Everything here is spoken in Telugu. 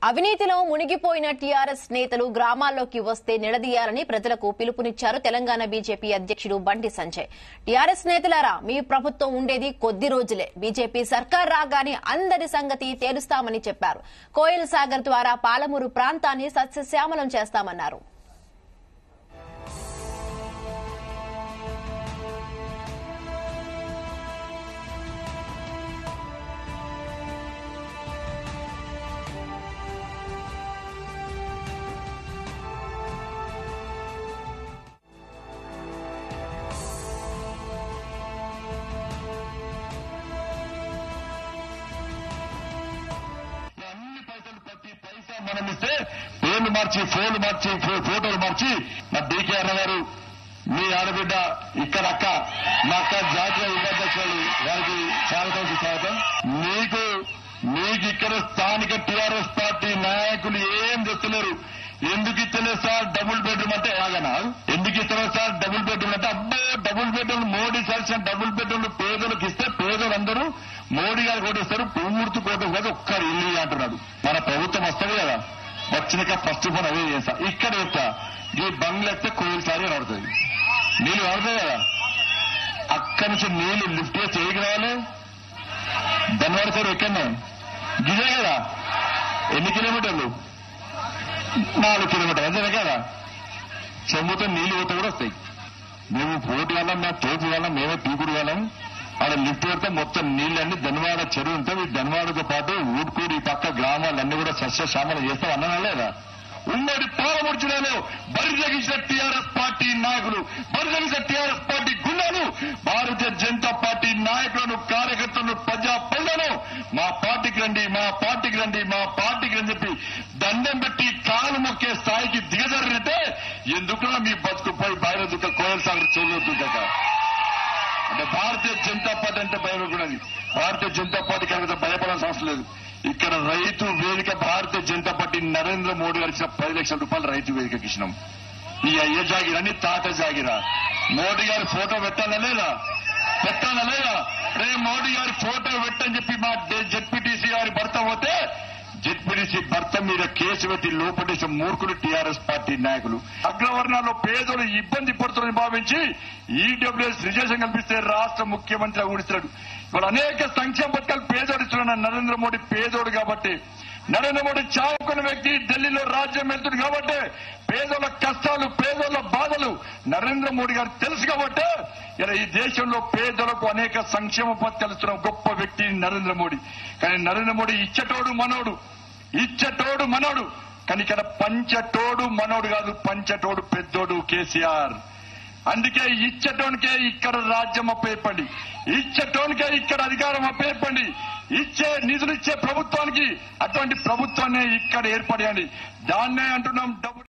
అవినీతిలో మునిగిపోయిన టీఆర్ఎస్ నేతలు గ్రామాల్లోకి వస్తే నిలదీయాలని ప్రజలకు పిలుపునిచ్చారు తెలంగాణ బీజేపీ అధ్యక్షుడు బండి సంజయ్ టీఆర్ఎస్ నేతలారా మీ ప్రభుత్వం ఉండేది కొద్ది రోజులే బీజేపీ సర్కార్ రాగానే అందరి సంగతి తేలుస్తామని చెప్పారు కోయిల్ సాగర్ ద్వారా పాలమూరు ప్రాంతాన్ని సస్యశ్యామలం చేస్తామన్నారు అన్ని పైసలు ప్రతి పైసా మనం ఇస్తే పేర్లు మార్చి ఫోన్లు మార్చి ఫో- ఫోటోలు మార్చి మా డీకే అన్న గారు మీ ఆడబిడ్డ ఇక్కడ అక్క మా అక్క జాతీయ ఉపాధ్యక్షులు వారికి స్వాగతం సుస్వాగతం మీకు మీకు ఇక్కడ స్థానిక టీఆర్ఎస్ పార్టీ నాయకులు ఏం తెస్తలేరు ఎందుకు ఇస్తలేదు సార్ డబుల్ బెడ్రూమ్ అంటే ఆగనా ఎందుకు ఇస్తున్నారు సార్ డబుల్ బెడ్రూమ్ అంటే అబ్బో double bedroom Modi sir double bedroom పేదలకు ఇస్తే పేదలందరూ మోడీ గారు కోటేస్తారు పూర్తి కోటం కాదు ఒక్కరు ఇల్లు అంటున్నాడు మన ప్రభుత్వం వస్తుంది కదా వచ్చినాక ఫస్ట్ ఫోన్ అదే చేస్తా ఇక్కడ చెప్తా ఈ బంగ్లా ఎత్తే కోయిలసారి నడుతుంది నీళ్ళు పడతాయి కదా అక్కడి నుంచి నీళ్లు లిఫ్ట్ చేసి ఏకి రావాలి ధన్వాడ సార్ ఎక్కడనే గిదే కదా ఎన్ని కిలోమీటర్లు నాలుగు కిలోమీటర్లు అంతేనే కదా చెమ్ముతో నీళ్లు పోతే కూడా వస్తాయి మేము పోటీ వాళ్ళం మేము తోపు వాళ్ళం మేమే పీకుడు వాళ్ళం ఆడ లిఫ్ట్ పెడితే మొత్తం నీళ్ళన్నీ ధన్వాడ చెరువు ఉంటే ఈ ధన్వాడతో పాటు ఊడ్కూరు ఈ పక్క గ్రామాలన్నీ కూడా సస్యశ్యామలం చేస్తాం అన్నా లేదా ఉమ్మడి పాలమూరు జిల్లాలో బరిజగించిన టీఆర్ఎస్ పార్టీ నాయకులు బరిజగించిన టీఆర్ఎస్ పార్టీ గుండాలు భారతీయ జనతా పార్టీ నాయకులను కార్యకర్తలను ప్రజా ప్రజలను మా పార్టీకి రండి మా పార్టీకి రండి మా పార్టీకి రండి చెప్పి దండం పెట్టి కాలు మొక్కే స్థాయికి దిగజారినట్టే ఎందుకున్నా మీ బతుకుపోయి బయట దుఃఖ కోయల సాగర్ చేయలేదు అంటే భారతీయ జనతా పార్టీ అంటే భయపడుకున్నది భారతీయ జనతా పార్టీ కనుక భయపడాల్సిన అవసరం లేదు ఇక్కడ రైతు వేదిక భారతీయ జనతా పార్టీ నరేంద్ర మోడీ గారు ఇచ్చిన పది లక్షల రూపాయలు రైతు వేదికకి ఇచ్చినాం ఈ అయ్య జాగిరా అని తాత జాగిరా మోడీ గారి ఫోటో పెట్టాలా లేదా పెట్టాలా లేదా రే మోడీ గారి ఫోటో పెట్టని చెప్పి మా జెడ్పీటీసీ గారి భర్త పోతే జెడ్పీటీసీ భర్త మీద కేసు పెట్టి లోపడేసిన మూర్ఖులు టీఆర్ఎస్ పార్టీ నాయకులు అగ్రవర్ణాల్లో పేదలు ఇబ్బంది పడుతున్నారని భావించి ఈడబ్ల్యూఎస్ రిజర్వేషన్ కల్పిస్తే రాష్ట్ర ముఖ్యమంత్రి ఊడిస్తాడు ఇవాళ అనేక సంక్షేమ పథకాలు పేదోడు ఇస్తున్న నరేంద్ర మోడీ పేదోడు కాబట్టి నరేంద్ర మోడీ చావుకున్న వ్యక్తి ఢిల్లీలో రాజ్యం వెళ్తుంది కాబట్టి పేదోళ్ళ కష్టాలు పేదోళ్ళ బాధలు నరేంద్ర మోడీ గారు తెలుసు కాబట్టి ఇలా ఈ దేశంలో పేదలకు అనేక సంక్షేమ పథకాలు ఇస్తున్న గొప్ప వ్యక్తి నరేంద్ర మోడీ కానీ నరేంద్ర మోడీ ఇచ్చటోడు మనోడు ఇచ్చటోడు మనోడు కానీ ఇక్కడ పంచటోడు మనోడు కాదు పంచటోడు పెద్దోడు కేసీఆర్ అందుకే ఇచ్చటోనికే ఇక్కడ రాజ్యం అప్పేపండి ఇచ్చటోనికే ఇక్కడ అధికారం అప్పేపండి ఇచ్చే నిధులు ఇచ్చే ప్రభుత్వానికి అటువంటి ప్రభుత్వాన్ని ఇక్కడ ఏర్పడేయండి దాన్నే అంటున్నాం డబ్బు